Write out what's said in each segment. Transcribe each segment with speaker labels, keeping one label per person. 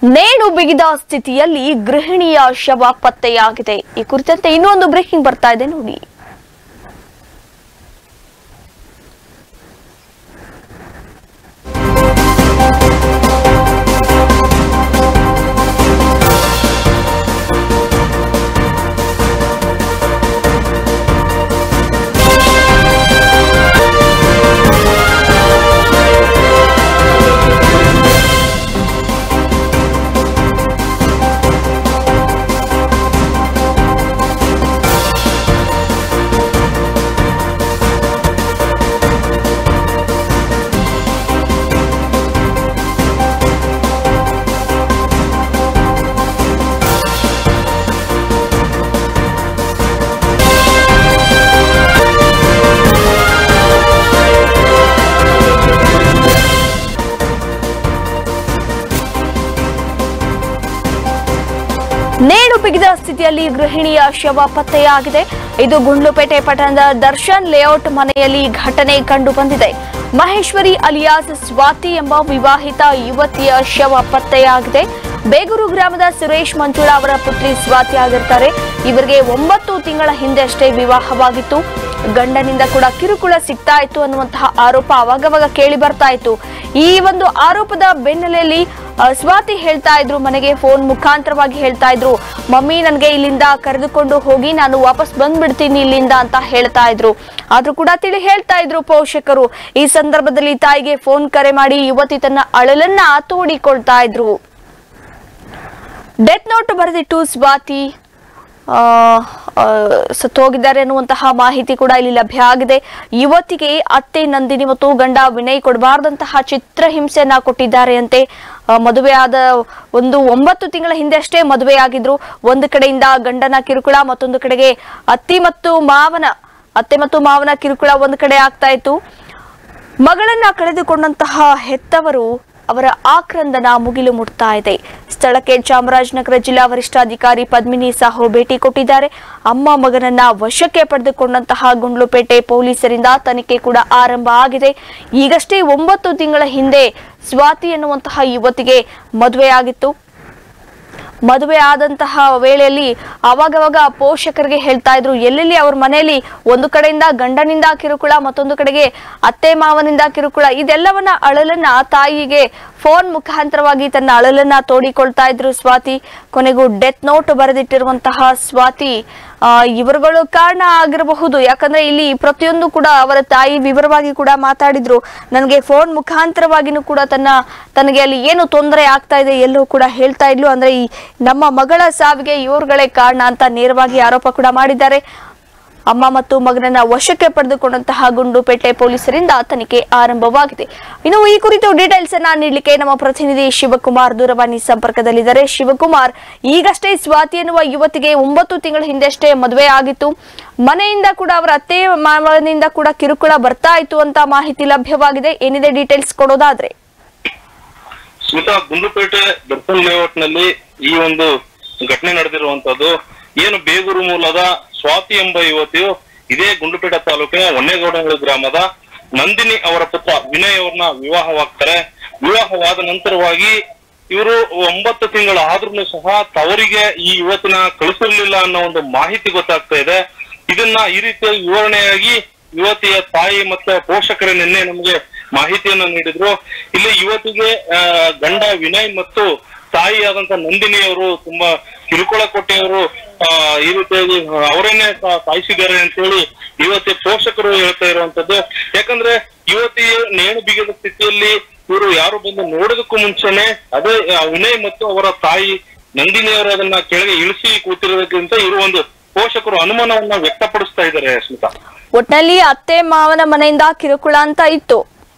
Speaker 1: ನೇಣು ಬಿಗಿದ ಸ್ಥಿತಿಯಲ್ಲಿ ಗೃಹಿಣಿಯ ಶವ ಪತ್ತೆಯಾಗಿದೆ ಈ ಕುರಿತಂತೆ ಇನ್ನೊಂದು ಬ್ರೇಕಿಂಗ್ ಬರ್ತಾ ಇದೆ ನೋಡಿ ನೇಣು ಬಿಗಿದ ಸ್ಥಿತಿಯಲ್ಲಿ ಗೃಹಿಣಿಯ ಶವ ಪತ್ತೆಯಾಗಿದೆ ಇದು ಗುಂಡ್ಲುಪೇಟೆ ಪಟ್ಟಣದ ದರ್ಶನ್ ಲೇಔಟ್ ಮನೆಯಲ್ಲಿ ಘಟನೆ ಕಂಡು ಬಂದಿದೆ ಮಹೇಶ್ವರಿ ಅಲಿಯಾಸ್ ಸ್ವಾತಿ ಎಂಬ ವಿವಾಹಿತ ಯುವತಿಯ ಶವ ಪತ್ತೆಯಾಗಿದೆ ಬೇಗೂರು ಗ್ರಾಮದ ಸುರೇಶ್ ಮಂಜುಳ ಅವರ ಪುತ್ರಿ ಸ್ವಾತಿ ಆಗಿರ್ತಾರೆ ಇವರಿಗೆ ಒಂಬತ್ತು ತಿಂಗಳ ಹಿಂದೆ ಅಷ್ಟೇ ವಿವಾಹವಾಗಿತ್ತು ಗಂಡನಿಂದ ಕೂಡ ಕಿರುಕುಳ ಸಿಗ್ತಾ ಇತ್ತು ಅನ್ನುವಂತಹ ಆರೋಪ ಅವಾಗವಾಗ ಕೇಳಿ ಬರ್ತಾ ಇತ್ತು ಈ ಒಂದು ಆರೋಪದ ಬೆನ್ನಲೆಯಲ್ಲಿ ಆ, ಸ್ವಾತಿ ಹೇಳ್ತಾ ಇದ್ರು ಮನೆಗೆ ಫೋನ್ ಮುಖಾಂತರವಾಗಿ ಹೇಳ್ತಾ ಇದ್ರು ಮಮ್ಮಿ ನನಗೆ ಇಲ್ಲಿಂದ ಕರೆದುಕೊಂಡು ಹೋಗಿ ನಾನು ವಾಪಸ್ ಬಂದ್ಬಿಡ್ತೀನಿ ಇಲ್ಲಿಂದ ಅಂತ ಹೇಳ್ತಾ ಇದ್ರು ಆದ್ರೂ ಕೂಡ ತಿಳಿ ಹೇಳ್ತಾ ಇದ್ರು ಪೋಷಕರು ಈ ಸಂದರ್ಭದಲ್ಲಿ ತಾಯಿಗೆ ಫೋನ್ ಕರೆ ಮಾಡಿ ಯುವತಿ ತನ್ನ ಅಳಲನ್ನ ತೋಡಿಕೊಳ್ತಾ ಇದ್ರು ಡೆತ್ ನೋಟ್ ಬರೆದಿಟ್ಟು ಸ್ವಾತಿ ಆ, ಆ, ಸತ್ತೋಗಿದ್ದಾರೆ ಅನ್ನುವಂತಹ ಮಾಹಿತಿ ಕೂಡ ಇಲ್ಲಿ ಲಭ್ಯ ಆಗಿದೆ ಯುವತಿಗೆ ಅತ್ತೆ ನಂದಿನಿ ಮತ್ತು ಗಂಡ ವಿನಯ್ ಕೊಡಬಾರ್ದಂತಹ ಚಿತ್ರಹಿಂಸೆಯನ್ನ ಕೊಟ್ಟಿದ್ದಾರೆ ಅಂತೆ ಆ, ಮದುವೆಯಾದ ಒಂದು ಒಂಬತ್ತು ತಿಂಗಳ ಹಿಂದೆ ಅಷ್ಟೇ ಮದುವೆಯಾಗಿದ್ರು ಒಂದು ಕಡೆಯಿಂದ ಗಂಡನ ಕಿರುಕುಳ ಮತ್ತೊಂದು ಕಡೆಗೆ ಅತ್ತಿ ಮತ್ತು ಮಾವನ ಅತ್ತೆ ಮತ್ತು ಮಾವನ ಕಿರುಕುಳ ಒಂದು ಕಡೆ ಆಗ್ತಾ ಇತ್ತು ಮಗಳನ್ನ ಕಳೆದುಕೊಂಡಂತಹ ಹೆತ್ತವರು ಅವರ ಆಕ್ರಂದನ ಮುಗಿಲು ಮುಟ್ತಾ ಇದೆ ಸ್ಥಳಕ್ಕೆ ಚಾಮರಾಜನಗರ ಜಿಲ್ಲಾ ವರಿಷ್ಠಾಧಿಕಾರಿ ಪದ್ಮಿನಿ ಸಾಹು ಭೇಟಿ ಕೊಟ್ಟಿದ್ದಾರೆ ಅಮ್ಮ ಮಗನನ್ನ ವಶಕ್ಕೆ ಪಡೆದುಕೊಂಡಂತಹ ಗುಂಡ್ಲುಪೇಟೆ ಪೊಲೀಸರಿಂದ ತನಿಖೆ ಕೂಡ ಆರಂಭ ಆಗಿದೆ ಈಗಷ್ಟೇ ಒಂಬತ್ತು ತಿಂಗಳ ಹಿಂದೆ ಸ್ವಾತಿ ಎನ್ನುವಂತಹ ಯುವತಿಗೆ ಮದುವೆಯಾಗಿತ್ತು ಮದುವೆ ಆದಂತಹ ವೇಳೆಯಲ್ಲಿ ಅವಾಗವಾಗ ಪೋಷಕರಿಗೆ ಹೇಳ್ತಾ ಇದ್ರು ಎಲ್ಲೆಲ್ಲಿ ಅವ್ರ ಮನೆಯಲ್ಲಿ ಒಂದು ಕಡೆಯಿಂದ ಗಂಡನಿಂದ ಕಿರುಕುಳ ಮತ್ತೊಂದು ಕಡೆಗೆ ಅತ್ತೆ ಮಾವನಿಂದ ಕಿರುಕುಳ ಇದೆಲ್ಲವನ್ನ ಅಳಲನ್ನ ತಾಯಿಗೆ ಫೋನ್ ಮುಖಾಂತರವಾಗಿ ತನ್ನ ಅಳಲನ್ನ ತೋಡಿಕೊಳ್ತಾ ಇದ್ರು ಸ್ವಾತಿ ಕೊನೆಗೂ ಡೆತ್ ನೋಟ್ ಬರೆದಿಟ್ಟಿರುವಂತಹ ಸ್ವಾತಿ ಆ, ಇವರುಗಳು ಕಾರಣ ಆಗಿರಬಹುದು ಯಾಕಂದ್ರೆ ಇಲ್ಲಿ ಪ್ರತಿಯೊಂದು ಕೂಡ ಅವರ ತಾಯಿ ವಿವರವಾಗಿ ಕೂಡ ಮಾತಾಡಿದ್ರು ನನಗೆ ಫೋನ್ ಮುಖಾಂತರವಾಗಿನೂ ಕೂಡ ತನ್ನ ತನಗೆ ಅಲ್ಲಿ ಏನು ತೊಂದರೆ ಆಗ್ತಾ ಇದೆ ಎಲ್ಲೂ ಕೂಡ ಹೇಳ್ತಾ ಇದ್ಲು ಅಂದ್ರೆ ಈ ನಮ್ಮ ಮಗಳ ಸಾವಿಗೆ ಇವ್ರುಗಳೇ ಕಾರಣ ಅಂತ ನೇರವಾಗಿ ಆರೋಪ ಕೂಡ ಮಾಡಿದ್ದಾರೆ ಅಮ್ಮ ಮತ್ತು ಮಗನನ್ನ ವಶಕ್ಕೆ ಪಡೆದುಕೊಂಡಂತಹ ಗುಂಡುಪೇಟೆ ಪೊಲೀಸರಿಂದ ತನಿಖೆ ಆರಂಭವಾಗಿದೆ ಇನ್ನು ಈ ಕುರಿತು ಡೀಟೇಲ್ಸ್ ಅನ್ನ ನೀಡಲಿಕ್ಕೆ ನಮ್ಮ ಪ್ರತಿನಿಧಿ ಶಿವಕುಮಾರ್ ದೂರವಾಣಿ ಸಂಪರ್ಕದಲ್ಲಿದ್ದಾರೆ ಶಿವಕುಮಾರ್ ಈಗಷ್ಟೇ ಸ್ವಾತಿ ಎನ್ನುವ ಯುವತಿಗೆ ಒಂಬತ್ತು ತಿಂಗಳ ಹಿಂದೆಷ್ಟೇ ಮದುವೆ ಆಗಿತ್ತು ಮನೆಯಿಂದ ಕೂಡ ಅವರ ಅತ್ತೆ ಮಾವನಿಂದ ಕೂಡ ಕಿರುಕುಳ ಬರ್ತಾ ಇತ್ತು ಅಂತ ಮಾಹಿತಿ ಲಭ್ಯವಾಗಿದೆ ಏನಿದೆ ಡೀಟೇಲ್ಸ್ ಕೊಡೋದಾದ್ರೆ
Speaker 2: ಸ್ಮಿತಾ ಗುಂಡ್ಲುಪೇಟೆ ದರ್ಶನ್ ಲೇಔಟ್ ನಲ್ಲಿ ಈ ಒಂದು ಘಟನೆ ನಡೆದಿರುವಂತದ್ದು ಏನು ಬೇಗೂರು ಮೂಲದ ಸ್ವಾತಿ ಎಂಬ ಯುವತಿಯು ಇದೇ ಗುಂಡ್ಲುಪೇಟೆ ತಾಲೂಕಿನ ಹೊನ್ನೇಗೌಡನಹಳ್ಳಿ ಗ್ರಾಮದ ನಂದಿನಿ ಅವರ ಪುತ್ರ ವಿನಯ್ ಅವ್ರನ್ನ ವಿವಾಹವಾಗ್ತಾರೆ ವಿವಾಹವಾದ ನಂತರವಾಗಿ ಇವರು ಒಂಬತ್ತು ತಿಂಗಳು ಆದ್ರೂ ಸಹ ತವರಿಗೆ ಈ ಯುವತಿನ ಕಳಿಸಿರ್ಲಿಲ್ಲ ಅನ್ನೋ ಒಂದು ಮಾಹಿತಿ ಗೊತ್ತಾಗ್ತಾ ಇದೆ ಇದನ್ನ ಈ ರೀತಿಯ ವಿವರಣೆಯಾಗಿ ಯುವತಿಯ ತಾಯಿ ಮತ್ತೆ ಪೋಷಕರು ನಿನ್ನೆ ನಮಗೆ ಮಾಹಿತಿಯನ್ನ ನೀಡಿದ್ರು ಇಲ್ಲಿ ಯುವತಿಗೆ ಆ, ಗಂಡ ವಿನಯ್ ಮತ್ತು ತಾಯಿಯಾದಂತ ನಂದಿನಿ ಅವರು ತುಂಬಾ ಕಿರುಕುಳ ಕೊಟ್ಟಿಯವರು ಆ, ಈ ರೀತಿಯಾಗಿ ಅವರೇನೆ ಸಾಯಿಸಿದ್ದಾರೆ ಅಂತ ಹೇಳಿ ಯುವತಿಯ ಪೋಷಕರು ಹೇಳ್ತಾ ಇರುವಂತದ್ದು ಯಾಕಂದ್ರೆ ಯುವತಿ ನೇಣು ಬಿಗಿದ ಸ್ಥಿತಿಯಲ್ಲಿ ಇವರು ಯಾರು ಬಂದು ನೋಡೋದಕ್ಕೂ ಮುಂಚೆನೆ ಅದೇ ಆ, ವಿನಯ್ ಮತ್ತು ಅವರ ತಾಯಿ ನಂದಿನಿಯವರು ಅದನ್ನ ಕೆಳಗೆ ಇಳಿಸಿ ಕೂತಿರೋದಕ್ಕಿಂತ ಇವರು ಒಂದು ಪೋಷಕರು ಅನುಮಾನವನ್ನ ವ್ಯಕ್ತಪಡಿಸ್ತಾ ಇದ್ದಾರೆ ಸ್ಮಿತಾ
Speaker 1: ಒಟ್ನಲ್ಲಿ ಅತ್ತೆ ಮಾವನ ಮನೆಯಿಂದ ಕಿರುಕುಳ ಅಂತ ಇತ್ತು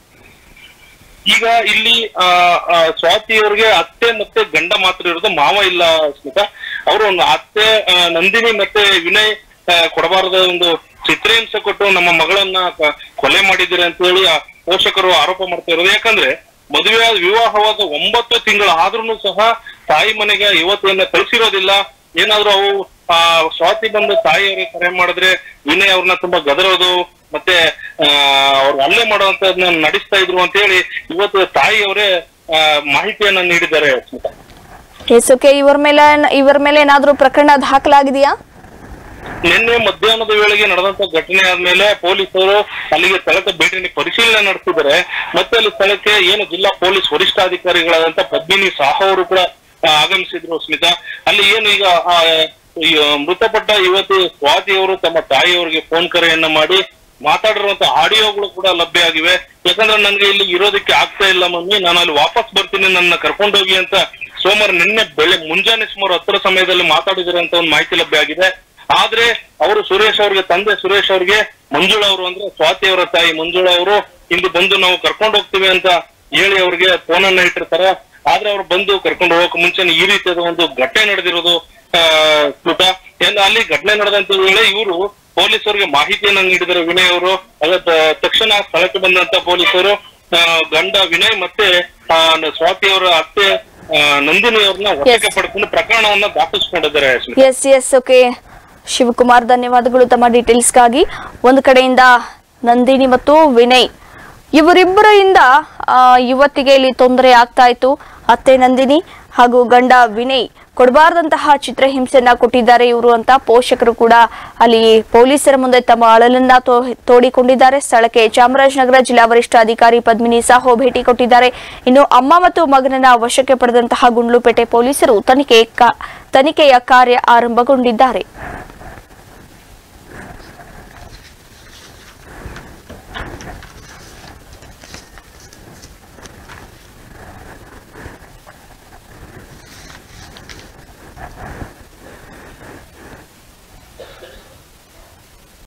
Speaker 2: ಈಗ ಇಲ್ಲಿ ಆ, ಆ, ಸ್ವಾತಿ ಅವ್ರಿಗೆ ಅತ್ತೆ ಮತ್ತೆ ಗಂಡ ಮಾತ್ರ ಇರೋದು ಮಾವ ಇಲ್ಲ ಸ್ಮಿತಾ ಅವರು ಒಂದು ಅತ್ತೆ ಆ, ನಂದಿನಿ ಮತ್ತೆ ವಿನಯ್ ಆ, ಕೊಡಬಾರದ ಒಂದು ಚಿತ್ರಹಿಂಸೆ ಕೊಟ್ಟು ನಮ್ಮ ಮಗಳನ್ನ ಕ- ಕೊಲೆ ಮಾಡಿದ್ದೀರಿ ಅಂತ ಹೇಳಿ ಆ ಪೋಷಕರು ಆರೋಪ ಮಾಡ್ತಾ ಇರೋದು ಯಾಕಂದ್ರೆ ಮದುವೆ ವಿವಾಹವಾದ ಒಂಬತ್ತು ತಿಂಗಳು ಆದ್ರೂ ಸಹ ತಾಯಿ ಮನೆಗೆ ಯುವತಿಯನ್ನ ಕಳಿಸಿರೋದಿಲ್ಲ ಏನಾದ್ರೂ ಅವು ಆ ಸ್ವಾತಿ ಬಂದು ತಾಯಿಯವರಿಗೆ ಕರೆ ಮಾಡಿದ್ರೆ ವಿನಯ್ ಅವ್ರನ್ನ ತುಂಬಾ ಗದರೋದು ಮತ್ತೆ ಆ ಅವ್ರು ಹಲ್ಲೆ ಮಾಡುವಂತದನ್ನ ನಡೆಸ್ತಾ ಇದ್ರು ಅಂತ ಹೇಳಿ ಇವತ್ತು ತಾಯಿಯವರೇ ಆ, ಮಾಹಿತಿಯನ್ನ ನೀಡಿದ್ದಾರೆ ಸ್ಮಿತಾ
Speaker 1: ಎಸ್ ಓಕೆ ಇವರ ಮೇಲೆ ಇವರ ಮೇಲೆ ಏನಾದ್ರೂ ಪ್ರಕರಣ ದಾಖಲಾಗಿದೆಯಾ
Speaker 2: ನಿನ್ನೆ ಮಧ್ಯಾಹ್ನದ ವೇಳೆಗೆ ನಡೆದಂತ ಘಟನೆ ಆದ್ಮೇಲೆ ಪೊಲೀಸರು ಅಲ್ಲಿಗೆ ಸ್ಥಳಕ್ಕೆ ಭೇಟಿ ನೀಡಿ ಪರಿಶೀಲನೆ ನಡೆಸಿದ್ದಾರೆ ಮತ್ತೆ ಅಲ್ಲಿ ಸ್ಥಳಕ್ಕೆ ಏನು ಜಿಲ್ಲಾ ಪೊಲೀಸ್ ವರಿಷ್ಠಾಧಿಕಾರಿಗಳಾದಂತ ಪದ್ಮಿನಿ ಸಾಹು ಅವರು ಕೂಡ ಆ, ಆಗಮಿಸಿದ್ರು ಸ್ಮಿತಾ ಅಲ್ಲಿ ಏನು ಈಗ ಆ, ಈ ಮೃತಪಟ್ಟ ಯುವತಿ ಸ್ವಾತಿ ಅವರು ತಮ್ಮ ತಾಯಿಯವರಿಗೆ ಫೋನ್ ಕರೆಯನ್ನ ಮಾಡಿ ಮಾತಾಡಿರುವಂತ ಆಡಿಯೋಗಳು ಕೂಡ ಲಭ್ಯ ಆಗಿವೆ ಯಾಕಂದ್ರೆ ನನ್ಗೆ ಇಲ್ಲಿ ಇರೋದಕ್ಕೆ ಆಗ್ತಾ ಇಲ್ಲ ಮಮ್ಮಿ ನಾನು ಅಲ್ಲಿ ವಾಪಸ್ ಬರ್ತೀನಿ ನನ್ನ ಕರ್ಕೊಂಡೋಗಿ ಅಂತ ಸೋಮವಾರ ನಿನ್ನೆ ಬೆಳೆ ಮುಂಜಾನೆ ಸುಮಾರು ಹತ್ತರ ಸಮಯದಲ್ಲಿ ಮಾತಾಡಿದ್ರೆ ಅಂತ ಒಂದು ಮಾಹಿತಿ ಲಭ್ಯ ಆಗಿದೆ ಆದ್ರೆ ಅವರು ಸುರೇಶ್ ಅವ್ರಿಗೆ ತಂದೆ ಸುರೇಶ್ ಅವ್ರಿಗೆ ಮಂಜುಳಾ ಅವರು ಅಂದ್ರೆ ಸ್ವಾತಿ ಅವರ ತಾಯಿ ಮಂಜುಳಾ ಅವರು ಇಲ್ಲಿ ಬಂದು ನಾವು ಕರ್ಕೊಂಡು ಹೋಗ್ತೀವಿ ಅಂತ ಹೇಳಿ ಅವ್ರಿಗೆ ಫೋನ್ ಅನ್ನ ಇಟ್ಟಿರ್ತಾರೆ ಆದ್ರೆ ಅವ್ರು ಬಂದು ಕರ್ಕೊಂಡು ಹೋಗಕ್ ಮುಂಚೆನೆ ಈ ರೀತಿಯಾದ ಒಂದು ಘಟನೆ ನಡೆದಿರೋದು ಆ, ಸ್ಮಿತ ಏನು ಅಲ್ಲಿ ಘಟನೆ ನಡೆದಂತ ವೇಳೆ ಇವರು ಪೊಲೀಸರಿಗೆ ಮಾಹಿತಿಯನ್ನ ನೀಡಿದರೆ ವಿನಯ್ ಅವರು ಅದ ತ- ತಕ್ಷಣ ಸ್ಥಳಕ್ಕೆ ಬಂದಂತ ಪೊಲೀಸರು ಆ, ಗಂಡ ವಿನಯ್ ಮತ್ತೆ ಆ, ಸ್ವಾತಿ ಅವರ ಅತ್ತೆ ಆ, ನಂದಿನಿ ಅವ್ರನ್ನ ವಶಕ್ಕೆ ಪಡ್ಕೊಂಡು ಪ್ರಕರಣವನ್ನ ದಾಖಲಿಸಿಕೊಂಡಿದ್ದಾರೆ Smita
Speaker 1: yes yes okay Shivakumar ಧನ್ಯವಾದಗಳು ತಮ್ಮ ಡೀಟೇಲ್ಸ್ಗಾಗಿ ಒಂದು ಕಡೆಯಿಂದ ನಂದಿನಿ ಮತ್ತು ವಿನಯ್ ಇವರಿಬ್ಬರಿಂದ ಆ, ಯುವತಿಗೆ ಇಲ್ಲಿ ತೊಂದರೆ ಆಗ್ತಾ ಇತ್ತು ಅತ್ತೆ ನಂದಿನಿ ಹಾಗೂ ಗಂಡ ವಿನಯ್ ಕೊಡಬಾರ್ದಂತಹ ಚಿತ್ರಹಿಂಸೆಯನ್ನ ಕೊಟ್ಟಿದ್ದಾರೆ ಇವರು ಅಂತ ಪೋಷಕರು ಕೂಡ ಅಲ್ಲಿ ಪೊಲೀಸರ ಮುಂದೆ ತಮ್ಮ ಅಳಲನ್ನ ತೋ- ತೋಡಿಕೊಂಡಿದ್ದಾರೆ ಸ್ಥಳಕ್ಕೆ ಚಾಮರಾಜನಗರ ಜಿಲ್ಲಾ ವರಿಷ್ಠಾಧಿಕಾರಿ ಪದ್ಮಿನಿ ಸಾಹು ಭೇಟಿ ಕೊಟ್ಟಿದ್ದಾರೆ ಇನ್ನು ಅಮ್ಮ ಮತ್ತು ಮಗನನ್ನ ವಶಕ್ಕೆ ಪಡೆದಂತಹ ಗುಂಡ್ಲುಪೇಟೆ ಪೊಲೀಸರು ತನಿಖೆ ಕಾ- ತನಿಖೆಯ ಕಾರ್ಯ ಆರಂಭಗೊಂಡಿದ್ದಾರೆ